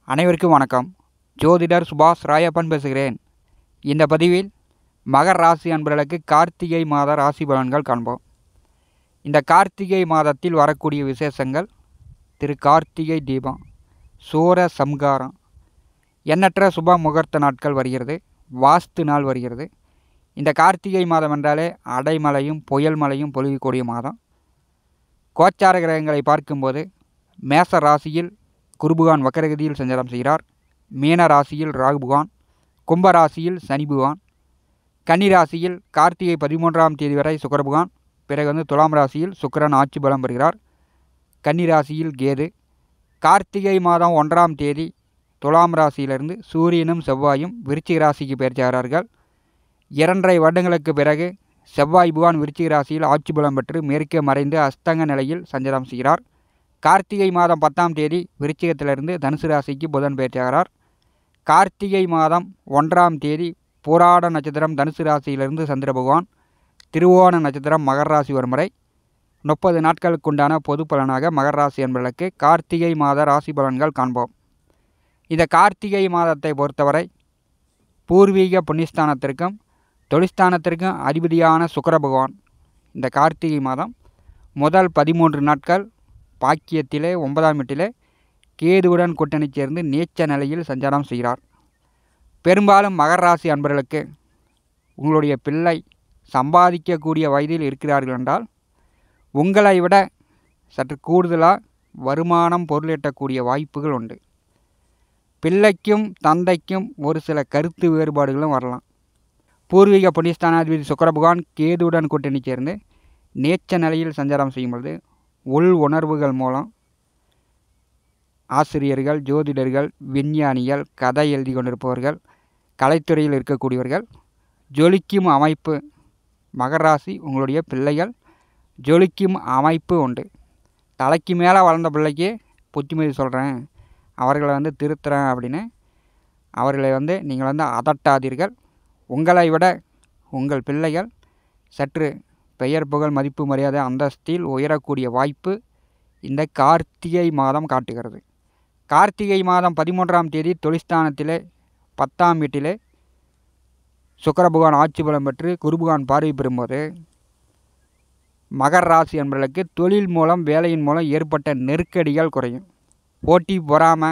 அனைவருக்கும் வணக்கம் ஜோதிடர் சுபாஷ் ராயப்பன் பேசுகிறேன் இந்த பதிவில் மகர் ராசி அன்பர்களுக்கு கார்த்திகை மாத ராசி பலன்கள் காண்போம் இந்த கார்த்திகை மாதத்தில் வரக்கூடிய விசேஷங்கள் திரு கார்த்திகை தீபம் சூர சம்காரம் எண்ணற்ற சுப முகூர்த்த நாட்கள் வருகிறது வாஸ்து நாள் வருகிறது இந்த கார்த்திகை மாதம் என்றாலே அடைமழையும் புயல் மழையும் பொழியக்கூடிய மாதம் கோச்சார கிரகங்களை பார்க்கும்போது மேச ராசியில் குருபுகான் வக்கரகதியில் சஞ்சாரம் செய்கிறார் மீன ராசியில் ராகு புகான் கும்ப ராசியில் சனி புகான் கன்னி ராசியில் கார்த்திகை பதிமூன்றாம் தேதி வரை சுக்கர புகான் பிறகு வந்து துலாம் ராசியில் சுக்கிரன் ஆட்சி பலம் பெறுகிறார் கன்னி ராசியில் கேது கார்த்திகை மாதம் ஒன்றாம் தேதி துலாம் ராசியிலிருந்து சூரியனும் செவ்வாயும் விருச்சிக ராசிக்கு பெயர்ச்சாகிறார்கள் இரண்டரை வருடங்களுக்கு பிறகு செவ்வாய் புகான் விருச்சிக ராசியில் ஆட்சி பலம் பெற்று மேற்கே மறைந்து அஸ்தங்க நிலையில் சஞ்சாரம் செய்கிறார் கார்த்திகை மாதம் பத்தாம் தேதி விருச்சிகத்திலிருந்து தனுசு ராசிக்கு புதன் பெயர்ச்சாகிறார் கார்த்திகை மாதம் ஒன்றாம் தேதி பூராட நட்சத்திரம் தனுசு ராசியிலிருந்து சந்திர பகவான் திருவோண நட்சத்திரம் மகர ராசி வரும் வரை முப்பது நாட்களுக்குண்டான பொது பலனாக மகர ராசி என்பதற்கு கார்த்திகை மாத ராசி பலன்கள் காண்போம் இந்த கார்த்திகை மாதத்தை பொறுத்தவரை பூர்வீக புண்ணியஸ்தானத்திற்கும் தொழிஸ்தானத்திற்கும் அதிபதியான சுக்கர பகவான் இந்த கார்த்திகை மாதம் முதல் பதிமூன்று நாட்கள் பாக்கியத்திலே ஒன்பதாம் வீட்டிலே கேதுவுடன் கூட்டணி சேர்ந்து நீச்ச நிலையில் சஞ்சாரம் செய்கிறார் பெரும்பாலும் மகர ராசி அன்பர்களுக்கு உங்களுடைய பிள்ளை சம்பாதிக்கக்கூடிய வயதில் இருக்கிறார்கள் என்றால் உங்களை விட சற்று கூடுதலாக வருமானம் பொருளீட்டக்கூடிய வாய்ப்புகள் உண்டு பிள்ளைக்கும் தந்தைக்கும் ஒரு சில கருத்து வேறுபாடுகளும் வரலாம் பூர்வீக புண்ணியஸ்தானாதிபதி சுக்கர பகவான் கேதுவுடன் கூட்டணி சேர்ந்து நேச்ச நிலையில் சஞ்சாரம் செய்யும் பொழுது உள் உணர்வுகள் மூலம் ஆசிரியர்கள் ஜோதிடர்கள் விஞ்ஞானிகள் கதை எழுதி கொண்டிருப்பவர்கள் கலைத்துறையில் இருக்கக்கூடியவர்கள் ஜொலிக்கும் அமைப்பு மகராசி உங்களுடைய பிள்ளைகள் ஜொலிக்கும் அமைப்பு உண்டு தலைக்கு மேலே வளர்ந்த பிள்ளைக்கு புத்திமதி சொல்கிறேன் அவர்களை வந்து திருத்துறேன் அப்படின்னு அவர்களை வந்து நீங்கள் வந்து அதட்டாதீர்கள் உங்களை விட உங்கள் பிள்ளைகள் சற்று பெயர் புகழ் மதிப்பு மரியாதை அந்தஸ்தில் உயரக்கூடிய வாய்ப்பு இந்த கார்த்திகை மாதம் காட்டுகிறது கார்த்திகை மாதம் பதிமூன்றாம் தேதி தொழிஸ்தானத்திலே பத்தாம் வீட்டிலே சுக்கர பகவான் ஆட்சி பலம் பெற்று குருபகான் பார்வை பெறும்போது மகர் ராசி என்பவர்களுக்கு தொழில் மூலம் வேலையின் மூலம் ஏற்பட்ட நெருக்கடிகள் குறையும் போட்டி பொறாமை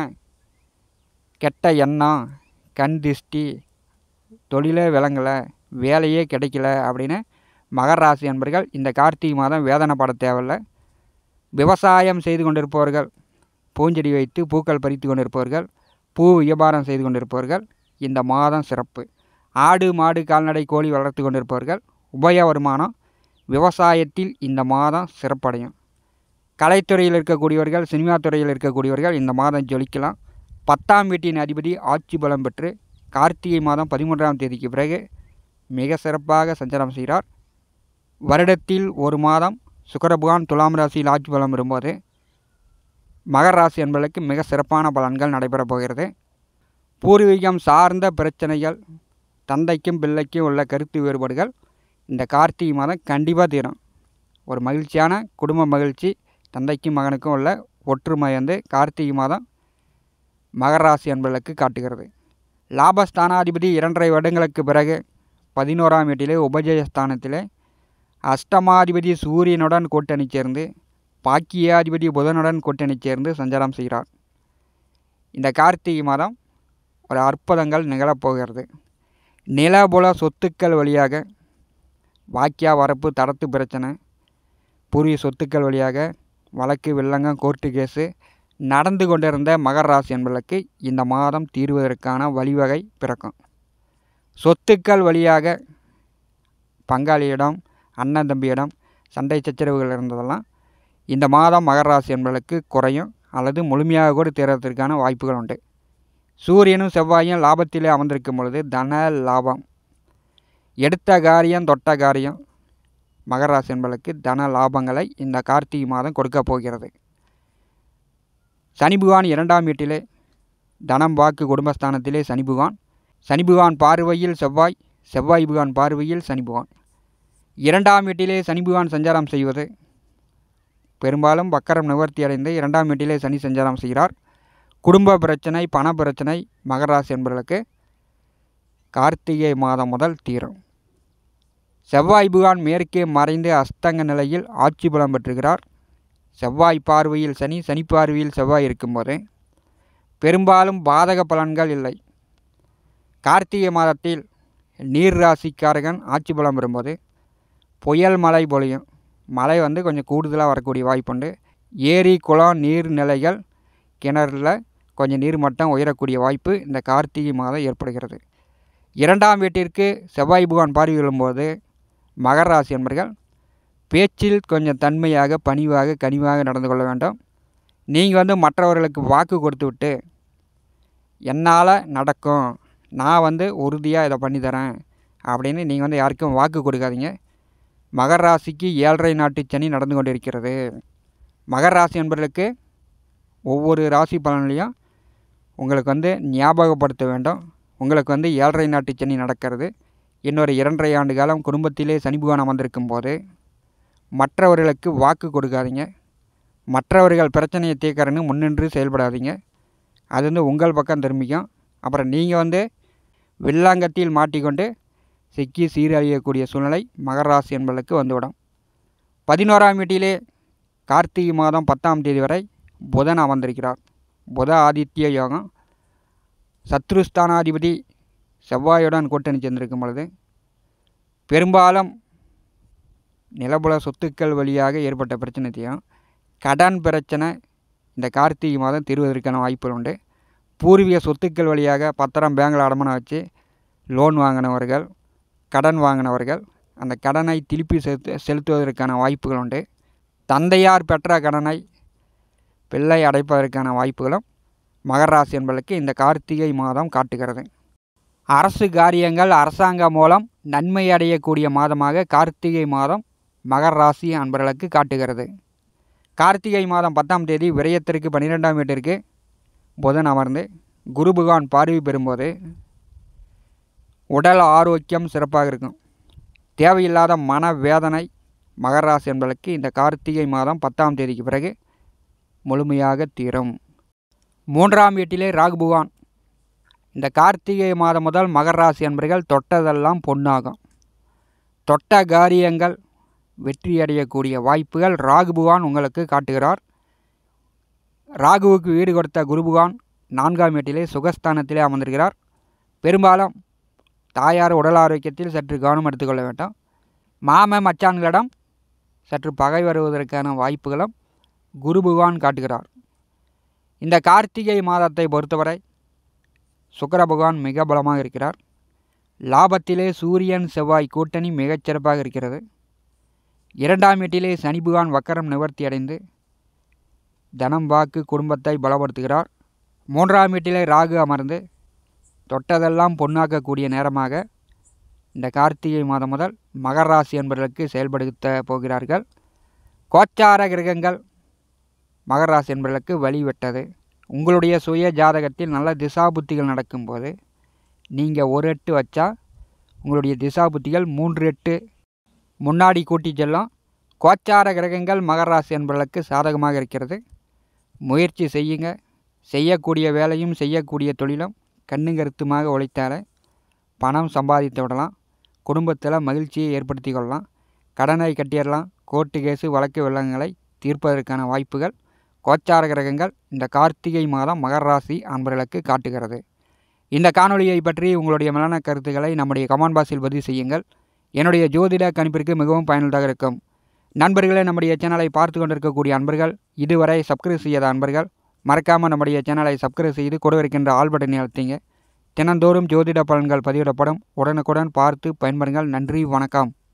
கெட்ட எண்ணம் கண் திஷ்டி தொழிலே விளங்கலை வேலையே கிடைக்கல அப்படின்னு மகர ராசி என்பர்கள் இந்த கார்த்திகை மாதம் வேதனைப்பட தேவையில்லை விவசாயம் செய்து கொண்டிருப்பவர்கள் பூஞ்செடி வைத்து பூக்கள் பறித்து கொண்டிருப்பவர்கள் பூ வியாபாரம் செய்து கொண்டிருப்பவர்கள் இந்த மாதம் சிறப்பு ஆடு மாடு கால்நடை கோழி வளர்த்து கொண்டிருப்பவர்கள் உபய வருமானம் விவசாயத்தில் இந்த மாதம் சிறப்படையும் கலைத்துறையில் இருக்கக்கூடியவர்கள் சினிமா துறையில் இருக்கக்கூடியவர்கள் இந்த மாதம் ஜொலிக்கலாம் பத்தாம் வீட்டின் அதிபதி ஆட்சி பலம் பெற்று கார்த்திகை மாதம் பதிமூன்றாம் தேதிக்கு பிறகு மிக சிறப்பாக சஞ்சாரம் செய்கிறார் வருடத்தில் ஒரு மாதம் சுக்கரபகவான் துலாம் ராசியில் ஆட்சி பலம் வரும்போது மகர ராசி என்பதற்கு மிக சிறப்பான பலன்கள் நடைபெறப் போகிறது பூர்வீகம் சார்ந்த பிரச்சனைகள் தந்தைக்கும் பிள்ளைக்கும் உள்ள கருத்து வேறுபாடுகள் இந்த கார்த்திகை மாதம் கண்டிப்பாக தீரும் ஒரு மகிழ்ச்சியான குடும்ப மகிழ்ச்சி தந்தைக்கும் மகனுக்கும் உள்ள ஒற்றுமை வந்து கார்த்திகை மாதம் மகர ராசி என்பதற்கு காட்டுகிறது லாபஸ்தானாதிபதி இரண்டரை வருடங்களுக்கு பிறகு பதினோராம் வீட்டிலே உபஜயஸ்தானத்திலே அஷ்டமாதிபதி சூரியனுடன் கூட்டணி சேர்ந்து பாக்கியாதிபதி புதனுடன் கூட்டணி சேர்ந்து சஞ்சாரம் செய்கிறார் இந்த கார்த்திகை மாதம் ஒரு அற்புதங்கள் நிகழப்போகிறது நிலபுல சொத்துக்கள் வழியாக வாக்கியா வரப்பு தடத்து பிரச்சனை பூர்வீக சொத்துக்கள் வழியாக வழக்கு வில்லங்கம் கோர்ட்டு கேஸு நடந்து கொண்டிருந்த மகர ராசி என்பதற்கு இந்த மாதம் தீர்வதற்கான வழிவகை பிறக்கும் சொத்துக்கள் வழியாக பங்காளியிடம் அண்ணன் தம்பியிடம் சண்டை சச்சரவுகள் இருந்ததெல்லாம் இந்த மாதம் மகர ராசி என்பதற்கு குறையும் அல்லது முழுமையாக கூட தீர்வதற்கான வாய்ப்புகள் உண்டு சூரியனும் செவ்வாயும் லாபத்திலே அமர்ந்திருக்கும் பொழுது தன லாபம் எடுத்த காரியம் தொட்ட காரியம் மகர ராசி என்பதற்கு தன லாபங்களை இந்த கார்த்திகை மாதம் கொடுக்க போகிறது சனி பகவான் இரண்டாம் வீட்டிலே தனம் வாக்கு குடும்பஸ்தானத்திலே சனி பகவான் சனி பகவான் பார்வையில் செவ்வாய் செவ்வாய் பகவான் பார்வையில் சனி பகவான் இரண்டாம் வீட்டிலே சனி பகவான் சஞ்சாரம் செய்வது பெரும்பாலும் வக்கரம் நிவர்த்தி அடைந்து இரண்டாம் வீட்டிலே சனி சஞ்சாரம் செய்கிறார் குடும்ப பிரச்சனை பண பிரச்சனை மகராசி என்பவர்களுக்கு கார்த்திகை மாதம் முதல் தீரும் செவ்வாய் புகான் மேற்கே மறைந்து அஸ்தங்க நிலையில் ஆட்சி பலம் பெற்றுகிறார் செவ்வாய் பார்வையில் சனி சனி பார்வையில் செவ்வாய் இருக்கும்போது பெரும்பாலும் பாதக பலன்கள் இல்லை கார்த்திகை மாதத்தில் நீர் ராசிக்காரகன் ஆட்சி பலம் பெறும்போது புயல் மழை பொழியும் மழை வந்து கொஞ்சம் கூடுதலாக வரக்கூடிய வாய்ப்புண்டு ஏரி குளம் நீர்நிலைகள் கிணறுல கொஞ்சம் நீர் மட்டம் உயரக்கூடிய வாய்ப்பு இந்த கார்த்திகை மாதம் ஏற்படுகிறது இரண்டாம் வீட்டிற்கு செவ்வாய் புகான் பார்வை விழும்போது மகர ராசி என்பர்கள் பேச்சில் கொஞ்சம் தன்மையாக பணிவாக கனிவாக நடந்து கொள்ள வேண்டும் நீங்கள் வந்து மற்றவர்களுக்கு வாக்கு கொடுத்து விட்டு என்னால் நடக்கும் நான் வந்து உறுதியாக இதை பண்ணி தரேன் அப்படின்னு நீங்கள் வந்து யாருக்கும் வாக்கு கொடுக்காதீங்க மகர ராசிக்கு ஏழரை நாட்டு சனி நடந்து கொண்டிருக்கிறது மகர ராசி என்பவர்களுக்கு ஒவ்வொரு ராசி பலன்லையும் உங்களுக்கு வந்து ஞாபகப்படுத்த வேண்டும் உங்களுக்கு வந்து ஏழரை நாட்டு சனி நடக்கிறது இன்னொரு இரண்டரை ஆண்டு காலம் குடும்பத்திலே சனி புகான் அமர்ந்திருக்கும் போது மற்றவர்களுக்கு வாக்கு கொடுக்காதீங்க மற்றவர்கள் பிரச்சனையை தீர்க்கறன்னு முன்னின்று செயல்படாதீங்க அது வந்து உங்கள் பக்கம் திரும்பிக்கும் அப்புறம் நீங்கள் வந்து வில்லாங்கத்தில் மாட்டிக்கொண்டு சிக்கி சீரழியக்கூடிய சூழ்நிலை மகர ராசி என்பதற்கு வந்துவிடும் பதினோராம் வீட்டிலே கார்த்திகை மாதம் பத்தாம் தேதி வரை புதன் அமர்ந்திருக்கிறார் புத ஆதித்ய யோகம் சத்ருஸ்தானாதிபதி செவ்வாயுடன் கூட்டணி சேர்ந்திருக்கும் பொழுது பெரும்பாலும் நிலபுல சொத்துக்கள் வழியாக ஏற்பட்ட பிரச்சனைத்தையும் கடன் பிரச்சனை இந்த கார்த்திகை மாதம் தீர்வதற்கான வாய்ப்புகள் உண்டு பூர்வீக சொத்துக்கள் வழியாக பத்திரம் பேங்கில் அடமானம் வச்சு லோன் வாங்கினவர்கள் கடன் வாங்கினவர்கள் அந்த கடனை திருப்பி செலுத்து செலுத்துவதற்கான வாய்ப்புகள் உண்டு தந்தையார் பெற்ற கடனை பிள்ளை அடைப்பதற்கான வாய்ப்புகளும் மகர ராசி என்பதற்கு இந்த கார்த்திகை மாதம் காட்டுகிறது அரசு காரியங்கள் அரசாங்கம் மூலம் நன்மை அடையக்கூடிய மாதமாக கார்த்திகை மாதம் மகர ராசி அன்பர்களுக்கு காட்டுகிறது கார்த்திகை மாதம் பத்தாம் தேதி விரயத்திற்கு பன்னிரெண்டாம் வீட்டிற்கு புதன் அமர்ந்து குரு பகவான் பார்வை பெறும்போது உடல் ஆரோக்கியம் சிறப்பாக இருக்கும் தேவையில்லாத மன வேதனை மகர ராசி என்பதற்கு இந்த கார்த்திகை மாதம் பத்தாம் தேதிக்கு பிறகு முழுமையாக தீரும் மூன்றாம் வீட்டிலே ராகு பகவான் இந்த கார்த்திகை மாதம் முதல் மகர ராசி என்பர்கள் தொட்டதெல்லாம் பொன்னாகும் தொட்ட காரியங்கள் வெற்றியடையக்கூடிய வாய்ப்புகள் ராகு பகவான் உங்களுக்கு காட்டுகிறார் ராகுவுக்கு வீடு கொடுத்த குரு பகவான் நான்காம் வீட்டிலே சுகஸ்தானத்திலே அமர்ந்திருக்கிறார் பெரும்பாலும் தாயார் உடல் ஆரோக்கியத்தில் சற்று கவனம் எடுத்துக்கொள்ள வேண்டும் மாம மச்சான்களிடம் சற்று பகை வருவதற்கான வாய்ப்புகளும் குரு பகவான் காட்டுகிறார் இந்த கார்த்திகை மாதத்தை பொறுத்தவரை சுக்கர பகவான் மிக பலமாக இருக்கிறார் லாபத்திலே சூரியன் செவ்வாய் கூட்டணி மிகச்சிறப்பாக இருக்கிறது இரண்டாம் வீட்டிலே சனி பகவான் வக்கரம் நிவர்த்தி அடைந்து தனம் வாக்கு குடும்பத்தை பலப்படுத்துகிறார் மூன்றாம் வீட்டிலே ராகு அமர்ந்து தொட்டதெல்லாம் பொன்னாக்கக்கூடிய நேரமாக இந்த கார்த்திகை மாதம் முதல் மகர ராசி என்பவர்களுக்கு செயல்படுத்த போகிறார்கள் கோச்சார கிரகங்கள் மகர ராசி என்பவர்களுக்கு வழிவிட்டது உங்களுடைய சுய ஜாதகத்தில் நல்ல திசாபுத்திகள் நடக்கும்போது நீங்கள் ஒரு எட்டு வச்சா உங்களுடைய திசாபுத்திகள் மூன்று எட்டு முன்னாடி கூட்டி செல்லும் கோச்சார கிரகங்கள் மகர ராசி என்பவர்களுக்கு சாதகமாக இருக்கிறது முயற்சி செய்யுங்க செய்யக்கூடிய வேலையும் செய்யக்கூடிய தொழிலும் கண்ணுங்கருத்துமாக உழைத்தாலே பணம் சம்பாதித்து விடலாம் குடும்பத்தில் மகிழ்ச்சியை ஏற்படுத்தி கொள்ளலாம் கடனை கட்டிடலாம் கோர்ட்டு கேஸு வழக்கு வெள்ளங்களை தீர்ப்பதற்கான வாய்ப்புகள் கோச்சார கிரகங்கள் இந்த கார்த்திகை மாதம் மகர ராசி அன்பர்களுக்கு காட்டுகிறது இந்த காணொளியை பற்றி உங்களுடைய மேலான கருத்துக்களை நம்முடைய கமெண்ட் பாக்ஸில் பதிவு செய்யுங்கள் என்னுடைய ஜோதிட கணிப்பிற்கு மிகவும் பயனுள்ளதாக இருக்கும் நண்பர்களே நம்முடைய சேனலை பார்த்து கொண்டிருக்கக்கூடிய அன்பர்கள் இதுவரை சப்ஸ்கிரைப் செய்யாத அன்பர்கள் மறக்காமல் நம்முடைய சேனலை சப்ஸ்கிரைப் செய்து கூட இருக்கின்ற ஆல் பட்டனை அழுத்திங்க தினந்தோறும் ஜோதிட பலன்கள் பதிவிடப்படும் உடனுக்குடன் பார்த்து பயன்பெறுங்கள் நன்றி வணக்கம்